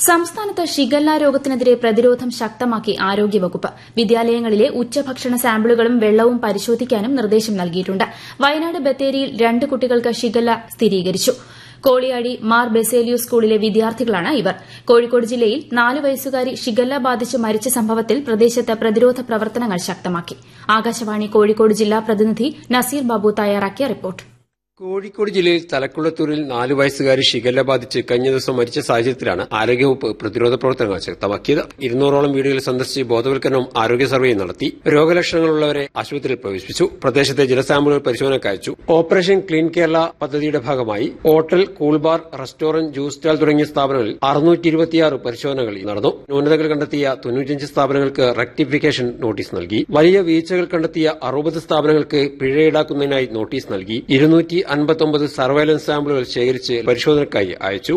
സംസ്ഥാനത്ത് ഷിഗല്ല രോഗത്തിനെതിരെ പ്രതിരോധം ശക്തമാക്കി ആരോഗ്യവകുപ്പ് വിദ്യാലയങ്ങളിലെ ഉച്ചഭക്ഷണ സാമ്പിളുകളും വെള്ളവും പരിശോധിക്കാനും നിർദ്ദേശം നൽകിയിട്ടുണ്ട് വയനാട് ബത്തേരിയിൽ രണ്ട് കുട്ടികൾക്ക് ഷിഗല്ല സ്ഥിരീകരിച്ചു കോളിയാടി മാർ ബെസേലിയു സ്കൂളിലെ വിദ്യാർത്ഥികളാണ് ഇവർ കോഴിക്കോട് ജില്ലയിൽ നാല് വയസ്സുകാരി ഷിഗല്ല ബാധിച്ച് മരിച്ച സംഭവത്തിൽ പ്രദേശത്ത് പ്രതിരോധ പ്രവർത്തനങ്ങൾ ശക്തമാക്കി ആകാശവാണി കോഴിക്കോട് ജില്ലാ പ്രതിനിധി നസീർ ബാബു തയ്യാറാക്കിയ റിപ്പോർട്ട് കോഴിക്കോട് ജില്ലയിൽ തലക്കുളത്തൂരിൽ നാലു വയസ്സുകാരി ഷിഗല്ല ബാധിച്ച് കഴിഞ്ഞ ദിവസം മരിച്ച സാഹചര്യത്തിലാണ് ആരോഗ്യവകുപ്പ് പ്രതിരോധ പ്രവർത്തനങ്ങൾ ശക്തമാക്കിയത് ഇരുന്നൂറോളം വീടുകൾ സന്ദർശിച്ച് ബോധവൽക്കരണവും ആരോഗ്യ സർവേയും നടത്തി രോഗലക്ഷണങ്ങളുള്ളവരെ ആശുപത്രിയിൽ പ്രവേശിപ്പിച്ചു പ്രദേശത്തെ ജലസാമ്പിളുകൾ പരിശോധനയ്ക്ക് അയച്ചു ഓപ്പറേഷൻ ക്ലീൻ കേരള പദ്ധതിയുടെ ഭാഗമായി hotel cool bar restaurant juice stall തുടങ്ങിയ സ്ഥാപനങ്ങളിൽ അറുന്നൂറ്റി ഇരുപത്തിയാറ് പരിശോധനകൾ നടന്നു ന്യൂനതകൾ കണ്ടെത്തിയ തൊണ്ണൂറ്റിയഞ്ച് സ്ഥാപനങ്ങൾക്ക് റെക്ടിഫിക്കേഷൻ നോട്ടീസ് നൽകി വലിയ വീഴ്ചകൾ കണ്ടെത്തിയ അറുപത് സ്ഥാപനങ്ങൾക്ക് പിഴ ഈടാക്കുന്നതിനായി നോട്ടീസ് നൽകി ഇരുന്നൂറ്റി അൻപത്തൊമ്പത് സർവൈലൻസ് സാമ്പിളുകൾ ശേഖരിച്ച് പരിശോധനയ്ക്കായി അയച്ചു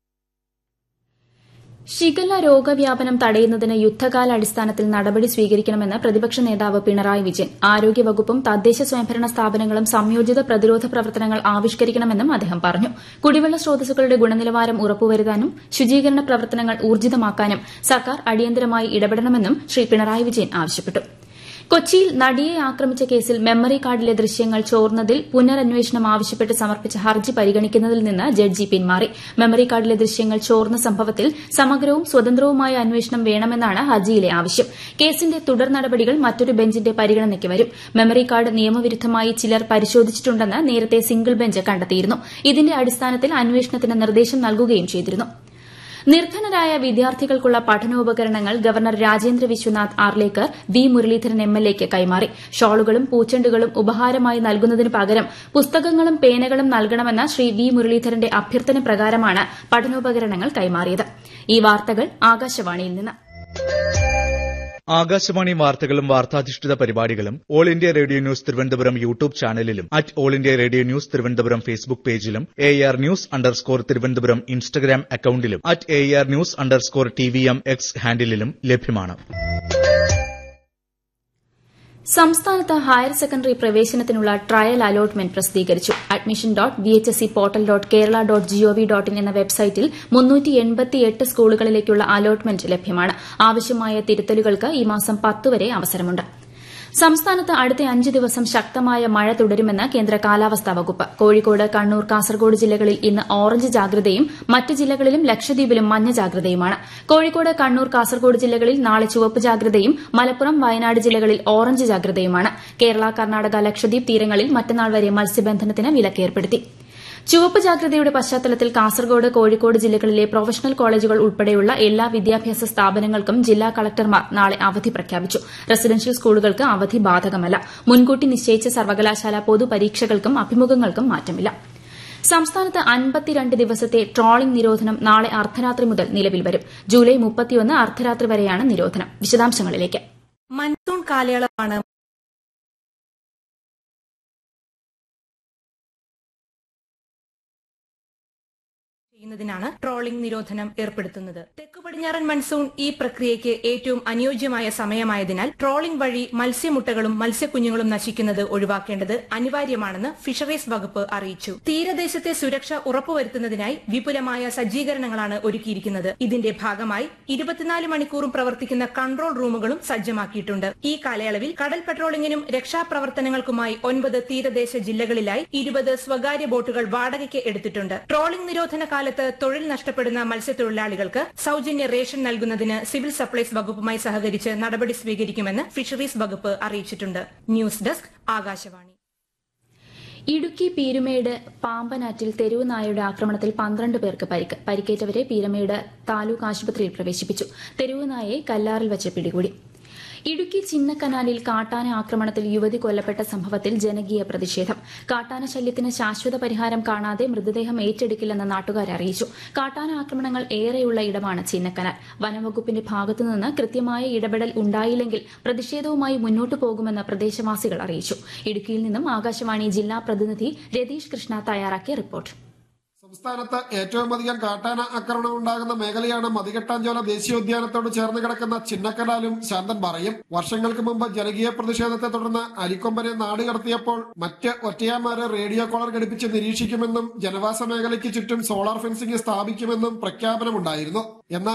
ഷിഗല്ല രോഗവ്യാപനം തടയുന്നതിന് യുദ്ധകാലാടിസ്ഥാനത്തിൽ നടപടി സ്വീകരിക്കണമെന്ന് പ്രതിപക്ഷ നേതാവ് പിണറായി വിജയൻ ആരോഗ്യവകുപ്പും തദ്ദേശ സ്വയംഭരണ സ്ഥാപനങ്ങളും സംയോജിത പ്രതിരോധ പ്രവർത്തനങ്ങൾ ആവിഷ്കരിക്കണമെന്നും അദ്ദേഹം പറഞ്ഞു കുടിവെള്ള സ്രോതസ്സുകളുടെ ഗുണനിലവാരം ഉറപ്പുവരുത്താനും ശുചീകരണ പ്രവർത്തനങ്ങൾ ഊർജിതമാക്കാനും സർക്കാർ അടിയന്തരമായി ഇടപെടണമെന്നും ശ്രീ പിണറായി വിജയൻ ആവശ്യപ്പെട്ടു കൊച്ചിയിൽ നടിയെ ആക്രമിച്ച കേസിൽ മെമ്മറി കാർഡിലെ ദൃശ്യങ്ങൾ ചോർന്നതിൽ പുനരന്വേഷണം ആവശ്യപ്പെട്ട് സമർപ്പിച്ച ഹർജി പരിഗണിക്കുന്നതിൽ നിന്ന് ജഡ്ജി പിന്മാറി മെമ്മറി കാർഡിലെ ദൃശ്യങ്ങൾ ചോർന്ന സംഭവത്തിൽ സമഗ്രവും സ്വതന്ത്രവുമായ അന്വേഷണം വേണമെന്നാണ് ഹർജിയിലെ ആവശ്യം കേസിന്റെ തുടർ നടപടികൾ മറ്റൊരു ബെഞ്ചിന്റെ പരിഗണനയ്ക്ക് വരും മെമ്മറി കാർഡ് നിയമവിരുദ്ധമായി ചിലർ പരിശോധിച്ചിട്ടുണ്ടെന്ന് നേരത്തെ സിംഗിൾ ബെഞ്ച് കണ്ടെത്തിയിരുന്നു ഇതിന്റെ അടിസ്ഥാനത്തിൽ അന്വേഷണത്തിന് നിർദ്ദേശം നൽകുകയും ചെയ്തിരുന്നു നിർധനരായ വിദ്യാർത്ഥികൾക്കുള്ള പഠനോപകരണങ്ങൾ ഗവർണർ രാജേന്ദ്ര വിശ്വനാഥ് ആർലേക്കർ വി മുരളീധരൻ എംഎൽഎയ്ക്ക് കൈമാറി ഷോളുകളും പൂച്ചെണ്ടുകളും ഉപഹാരമായി നൽകുന്നതിന് പകരം പുസ്തകങ്ങളും പേനകളും നൽകണമെന്ന ശ്രീ വി മുരളീധരന്റെ അഭ്യർത്ഥന പ്രകാരമാണ് പഠനോപകരണങ്ങൾ കൈമാറിയത് ഈ വാർത്തകൾ ആകാശവാണിയിൽ നിന്ന് ആകാശവാണി വാർത്തകളും വാർത്താധിഷ്ഠിത പരിപാടികളും all India radio news Thiruvananthapuram YouTube ചാനലിലും at all India radio news Thiruvananthapuram Facebook പേജിലും A R news underscore Thiruvananthapuram Instagram അക്കൌണ്ടിലും at A R news underscore T V M X ഹാൻഡിലും ലഭ്യമാണ് സംസ്ഥാനത്ത് ഹയർ സെക്കൻഡറി പ്രവേശനത്തിനുള്ള ട്രയൽ അലോട്ട്മെന്റ് പ്രസിദ്ധീകരിച്ചു admission dot V H S C portal dot Kerala dot GOV dot in എന്ന വെബ്സൈറ്റിൽ മുന്നൂറ്റി എൺപത്തിയെട്ട് സ്കൂളുകളിലേക്കുള്ള അലോട്ട്മെന്റ് ലഭ്യമാണ് ആവശ്യമായ തിരുത്തലുകൾക്ക് ഈ മാസം പത്ത് വരെ അവസരമുണ്ട് സംസ്ഥാനത്ത് അടുത്ത അഞ്ച് ദിവസം ശക്തമായ മഴ തുടരുമെന്ന് കേന്ദ്ര കാലാവസ്ഥാ വകുപ്പ് കോഴിക്കോട് കണ്ണൂർ കാസർഗോഡ് ജില്ലകളിൽ ഇന്ന് ഓറഞ്ച് ജാഗ്രതയും മറ്റ് ജില്ലകളിലും ലക്ഷദ്വീപിലും മഞ്ഞ ജാഗ്രതയുമാണ് കോഴിക്കോട് കണ്ണൂർ കാസർഗോഡ് ജില്ലകളിൽ നാളെ ചുവപ്പ് ജാഗ്രതയും മലപ്പുറം വയനാട് ജില്ലകളിൽ ഓറഞ്ച് ജാഗ്രതയുമാണ് കേരള കർണാടക ലക്ഷദ്വീപ് തീരങ്ങളിൽ മറ്റന്നാൾ വരെ മത്സ്യബന്ധനത്തിന് വിലക്കേർപ്പെടുത്തി ചുവപ്പ് ജാഗ്രതയുടെ പശ്ചാത്തലത്തിൽ കാസർഗോഡ് കോഴിക്കോട് ജില്ലകളിലെ പ്രൊഫഷണൽ കോളേജുകൾ ഉൾപ്പെടെയുള്ള എല്ലാ വിദ്യാഭ്യാസ സ്ഥാപനങ്ങൾക്കും ജില്ലാ കളക്ടർമാർ നാളെ അവധി പ്രഖ്യാപിച്ചു റെസിഡൻഷ്യൽ സ്കൂളുകൾക്ക് അവധി ബാധകമല്ല മുൻകൂട്ടി നിശ്ചയിച്ച സർവകലാശാല പൊതുപരീക്ഷകൾക്കും അഭിമുഖങ്ങൾക്കും മാറ്റമില്ല സംസ്ഥാനത്ത് അൻപത്തിരണ്ട് ദിവസത്തെ ട്രോളിംഗ് നിരോധനം നാളെ അർദ്ധരാത്രി മുതൽ നിലവിൽ വരും ജൂലൈ മുപ്പത്തിയൊന്ന് അർദ്ധരാത്രി വരെയാണ് നിരോധനം വിശദാംശങ്ങളിലേക്ക് മൺസൂൺ കാലയളവാണ് ചെയ്യുന്നതിനാണ് ട്രോളിംഗ് നിരോധനം ഏർപ്പെടുത്തുന്നത് തെക്കു പടിഞ്ഞാറൻ മൺസൂൺ ഈ പ്രക്രിയയ്ക്ക് ഏറ്റവും അനുയോജ്യമായ സമയമായതിനാൽ ട്രോളിംഗ് വഴി മത്സ്യമുട്ടകളും മത്സ്യക്കുഞ്ഞുങ്ങളും നശിക്കുന്നത് ഒഴിവാക്കേണ്ടത് അനിവാര്യമാണെന്ന് ഫിഷറീസ് വകുപ്പ് അറിയിച്ചു തീരദേശത്തെ സുരക്ഷ ഉറപ്പുവരുത്തുന്നതിനായി വിപുലമായ സജ്ജീകരണങ്ങളാണ് ഒരുക്കിയിരിക്കുന്നത് ഇതിന്റെ ഭാഗമായി ഇരുപത്തിനാല് മണിക്കൂറും പ്രവർത്തിക്കുന്ന കൺട്രോൾ റൂമുകളും സജ്ജമാക്കിയിട്ടുണ്ട് ഈ കാലയളവിൽ കടൽ പെട്രോളിംഗിനും രക്ഷാപ്രവർത്തനങ്ങൾക്കുമായി ഒൻപത് തീരദേശ ജില്ലകളിലായി ഇരുപത് സ്വകാര്യ ബോട്ടുകൾ വാടകയ്ക്ക് എടുത്തിട്ടുണ്ട് ട്രോളിംഗ് നിരോധന കാലത്ത് തൊഴിൽ നഷ്ടപ്പെടുന്ന മത്സ്യത്തൊഴിലാളികൾക്ക് സൌജന്യ റേഷൻ നൽകുന്നതിന് സിവിൽ സപ്ലൈസ് വകുപ്പുമായി സഹകരിച്ച് നടപടി സ്വീകരിക്കുമെന്ന് ഫിഷറീസ് വകുപ്പ് അറിയിച്ചിട്ടുണ്ട് ന്യൂസ് ഡെസ്ക് ആകാശവാണി ഇടുക്കി പീരുമേട് പാമ്പനാറ്റിൽ തെരുവ് നായയുടെ ആക്രമണത്തിൽ പന്ത്രണ്ട് പേർക്ക് പരിക്ക് പരിക്കേറ്റവരെ പീരുമേട് താലൂക്ക് ആശുപത്രിയിൽ പ്രവേശിപ്പിച്ചു തെരുവ് നായയെ കല്ലാറിൽ വെച്ച് പിടികൂടി ഇടുക്കി ചിന്നക്കനാലിൽ കാട്ടാന ആക്രമണത്തിൽ യുവതി കൊല്ലപ്പെട്ട സംഭവത്തിൽ ജനകീയ പ്രതിഷേധം കാട്ടാന ശല്യത്തിന് ശാശ്വത പരിഹാരം കാണാതെ മൃതദേഹം ഏറ്റെടുക്കില്ലെന്ന് നാട്ടുകാർ അറിയിച്ചു കാട്ടാന ആക്രമണങ്ങൾ ഏറെയുള്ള ഇടമാണ് ചിന്നക്കനാൽ വനംവകുപ്പിന്റെ ഭാഗത്തുനിന്ന് കൃത്യമായ ഇടപെടൽ ഉണ്ടായില്ലെങ്കിൽ പ്രതിഷേധവുമായി മുന്നോട്ടു പോകുമെന്ന് പ്രദേശവാസികൾ അറിയിച്ചു ഇടുക്കിയിൽ നിന്നും ആകാശവാണി ജില്ലാ പ്രതിനിധി രതീഷ് കൃഷ്ണ തയ്യാറാക്കിയ റിപ്പോർട്ട് സംസ്ഥാനത്ത് ഏറ്റവും അധികം കാട്ടാന ആക്രമണം ഉണ്ടാകുന്ന മേഖലയാണ് മതികെട്ടാഞ്ചോല ദേശീയോദ്യാനത്തോട് ചേർന്ന് കിടക്കുന്ന ചിന്നക്കനാലും ശാന്തൻപാറയും വർഷങ്ങൾക്ക് മുമ്പ് ജനകീയ പ്രതിഷേധത്തെ തുടർന്ന് അരിക്കൊമ്പനെ നാട് കടത്തിയപ്പോൾ മറ്റ് ഒറ്റയാന്മാരെ റേഡിയോ കോളർ ഘടിപ്പിച്ച് നിരീക്ഷിക്കുമെന്നും ജനവാസ മേഖലയ്ക്ക് ചുറ്റും സോളാർ ഫെൻസിംഗ് സ്ഥാപിക്കുമെന്നും പ്രഖ്യാപനമുണ്ടായിരുന്നു എന്നാൽ